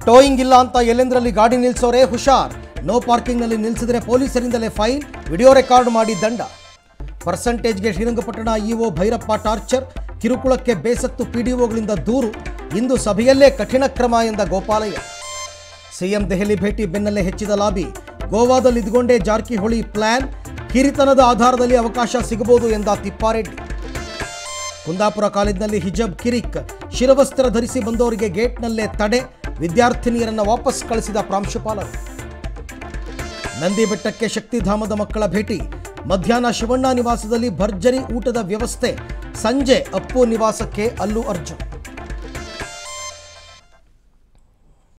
towing ಇಲ್ಲ ಅಂತ ಎಲ್ಲೆಂದರಲ್ಲಿ ಗಾಡಿ ನಿಲ್ಸೋರೆ ಹುಷಾರ್ ನೋ ಪಾರ್ಕಿಂಗ್ನಲ್ಲಿ ನಿಲ್ಲಿಸಿದ್ರೆ ಪೊಲೀಸರಿಂದಲೇ ಫೈನ್ ವಿಡಿಯೋ ರೆಕಾರ್ಡ್ ಮಾಡಿ ದಂಡ ಪರ್ಸಂಟೇಜ್ಗೆ ಶ್ರೀರಂಗಪಟ್ಟಣ ಇಒ ಭೈರಪ್ಪ ಟಾರ್ಚರ್ ಕಿರುಕುಳಕ್ಕೆ ಬೇಸತ್ತು ಪಿಡಿಒಗಳಿಂದ ದೂರು ಇಂದು ಸಭೆಯಲ್ಲೇ ಕಠಿಣ ಕ್ರಮ ಎಂದ ಗೋಪಾಲಯ್ಯ ಸಿಎಂ ದೆಹಲಿ ಭೇಟಿ ಬೆನ್ನಲ್ಲೇ ಹೆಚ್ಚಿದ ಲಾಬಿ ಗೋವಾದಲ್ಲಿ ಇದ್ಕೊಂಡೇ ಜಾರಕಿಹೊಳಿ ಪ್ಲಾನ್ ಹಿರಿತನದ ಆಧಾರದಲ್ಲಿ ಅವಕಾಶ ಸಿಗಬಹುದು ಎಂದ ತಿಪ್ಪಾರೆಡ್ಡಿ ಕುಂದಾಪುರ ಕಾಲೇಜಿನಲ್ಲಿ ಹಿಜಬ್ ಕಿರಿಕ್ ಶಿರವಸ್ತ್ರ ಧರಿಸಿ ಬಂದವರಿಗೆ ಗೇಟ್ನಲ್ಲೇ ತಡೆ ವಿದ್ಯಾರ್ಥಿನಿಯರನ್ನು ವಾಪಸ್ ಕಳಿಸಿದ ಪ್ರಾಂಶುಪಾಲರು ನಂದಿ ಬೆಟ್ಟಕ್ಕೆ ಶಕ್ತಿಧಾಮದ ಮಕ್ಕಳ ಭೇಟಿ ಮಧ್ಯಾಹ್ನ ಶಿವಣ್ಣ ನಿವಾಸದಲ್ಲಿ ಭರ್ಜರಿ ಊಟದ ವ್ಯವಸ್ಥೆ ಸಂಜೆ ಅಪ್ಪು ನಿವಾಸಕ್ಕೆ ಅಲ್ಲು ಅರ್ಜುನ್